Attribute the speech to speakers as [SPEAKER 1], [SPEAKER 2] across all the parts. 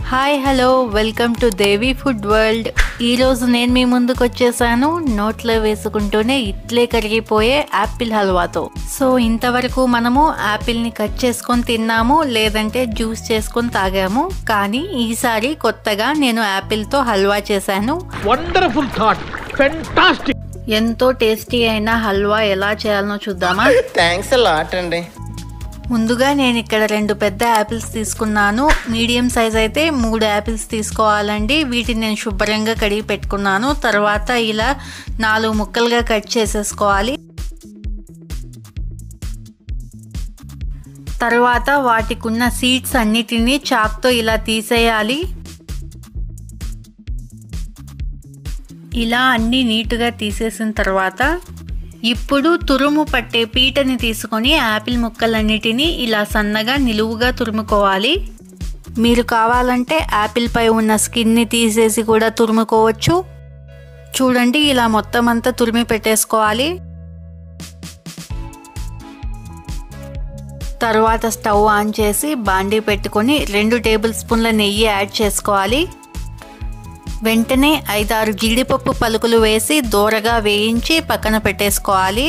[SPEAKER 1] hi hello welcome to Devi food world ఈరోజు నేను మీ ముందుకు వచ్చేసాను నోట్లో వేసుకుంటూనే ఇట్లే కరిగిపోయే యాపిల్ హల్వాతో సో ఇంతవరకు మనము యాపిల్ని కట్ చేసుకొని తిన్నాము లేదంటే జ్యూస్ చేసుకొని తాగాము కానీ ఈసారి కొత్తగా నేను యాపిల్తో హల్వా చేశాను
[SPEAKER 2] వండర్ఫుల్ థాట్ ఫెంటాస్టిక్
[SPEAKER 1] ఎంతో టేస్టీ అయిన హల్వా ఎలా చేయాలనో చూద్దామా
[SPEAKER 3] థ్యాంక్స్ లాట్ అండి
[SPEAKER 1] ముందుగా నేను ఇక్కడ రెండు పెద్ద యాపిల్స్ తీసుకున్నాను మీడియం సైజ్ అయితే మూడు యాపిల్స్ తీసుకోవాలండి వీటిని నేను శుభ్రంగా కడిగి పెట్టుకున్నాను తర్వాత ఇలా నాలుగు ముక్కలుగా కట్ చేసేసుకోవాలి తర్వాత వాటికి ఉన్న సీడ్స్ అన్నిటినీ చాక్తో ఇలా తీసేయాలి ఇలా అన్ని నీట్గా తీసేసిన తర్వాత ఇప్పుడు తురుము పట్టే పీటని తీసుకొని యాపిల్ ముక్కలన్నిటినీ ఇలా సన్నగా నిలువుగా తురుముకోవాలి మీరు కావాలంటే యాపిల్ పై ఉన్న స్కిన్ని తీసేసి కూడా తురుముకోవచ్చు చూడండి ఇలా మొత్తం అంతా తురిమి పెట్టేసుకోవాలి తర్వాత స్టవ్ ఆన్ చేసి బాండీ పెట్టుకొని రెండు టేబుల్ స్పూన్ల నెయ్యి యాడ్ చేసుకోవాలి వెంటనే ఐదారు జీడిపప్పు పలుకులు వేసి దూరగా వేయించి పక్కన పెట్టేసుకోవాలి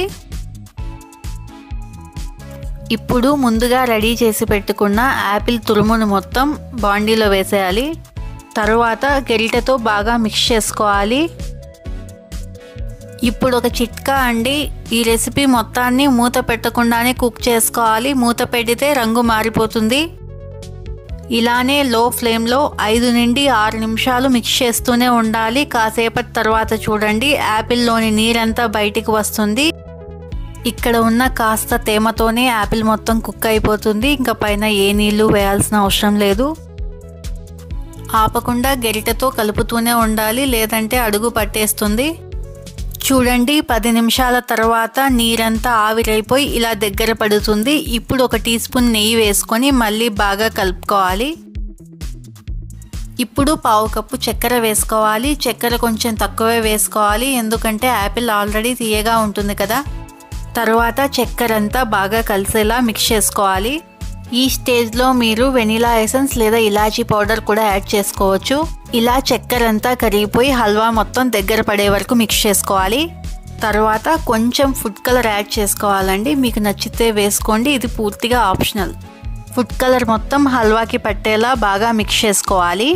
[SPEAKER 1] ఇప్పుడు ముందుగా రెడీ చేసి పెట్టుకున్న యాపిల్ తురుమును మొత్తం బాండీలో వేసేయాలి తరువాత గరిటెతో బాగా మిక్స్ చేసుకోవాలి ఇప్పుడు ఒక చిట్కా అండి ఈ రెసిపీ మొత్తాన్ని మూత పెట్టకుండానే కుక్ చేసుకోవాలి మూత పెడితే రంగు మారిపోతుంది ఇలానే లో ఫ్లేమ్లో ఐదు నుండి ఆరు నిమిషాలు మిక్స్ చేస్తూనే ఉండాలి కాసేపటి తర్వాత చూడండి యాపిల్లోని నీరంతా బయటికి వస్తుంది ఇక్కడ ఉన్న కాస్త తేమతోనే యాపిల్ మొత్తం కుక్ అయిపోతుంది ఇంకా పైన ఏ నీళ్లు వేయాల్సిన అవసరం లేదు ఆపకుండా గరిటెతో కలుపుతూనే ఉండాలి లేదంటే అడుగు పట్టేస్తుంది చూడండి పది నిమిషాల తర్వాత నీరంతా ఆవిరైపోయి ఇలా దగ్గర పడుతుంది ఇప్పుడు ఒక టీ స్పూన్ నెయ్యి వేసుకొని మళ్ళీ బాగా కలుపుకోవాలి ఇప్పుడు పావు కప్పు చక్కెర వేసుకోవాలి చక్కెర కొంచెం తక్కువే వేసుకోవాలి ఎందుకంటే యాపిల్ ఆల్రెడీ తీయగా ఉంటుంది కదా తర్వాత చక్కెర అంతా బాగా కలిసేలా మిక్స్ చేసుకోవాలి ఈ స్టేజ్లో మీరు వెనిలా ఎసెన్స్ లేదా ఇలాచీ పౌడర్ కూడా యాడ్ చేసుకోవచ్చు ఇలా చక్కెర అంతా కరిగిపోయి హల్వా మొత్తం దగ్గర పడే వరకు మిక్స్ చేసుకోవాలి తర్వాత కొంచెం ఫుడ్ కలర్ యాడ్ చేసుకోవాలండి మీకు నచ్చితే వేసుకోండి ఇది పూర్తిగా ఆప్షనల్ ఫుడ్ కలర్ మొత్తం హల్వాకి పట్టేలా బాగా మిక్స్ చేసుకోవాలి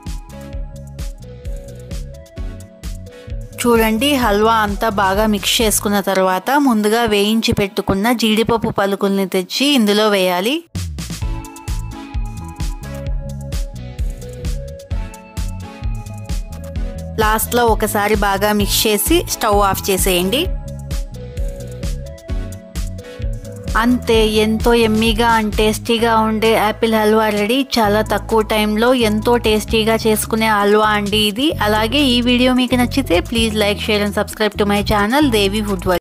[SPEAKER 1] చూడండి హల్వా అంతా బాగా మిక్స్ చేసుకున్న తర్వాత ముందుగా వేయించి పెట్టుకున్న జీడిపప్పు పలుకుల్ని తెచ్చి ఇందులో వేయాలి లాస్ట్లో ఒకసారి బాగా మిక్స్ చేసి స్టవ్ ఆఫ్ చేసేయండి అంతే ఎంతో ఎమ్మీగా అండ్ టేస్టీగా ఉండే యాపిల్ హల్వా రెడీ చాలా తక్కువ టైంలో ఎంతో టేస్టీగా చేసుకునే హల్వా అండి ఇది అలాగే ఈ వీడియో మీకు నచ్చితే please like share and subscribe to my channel Devi food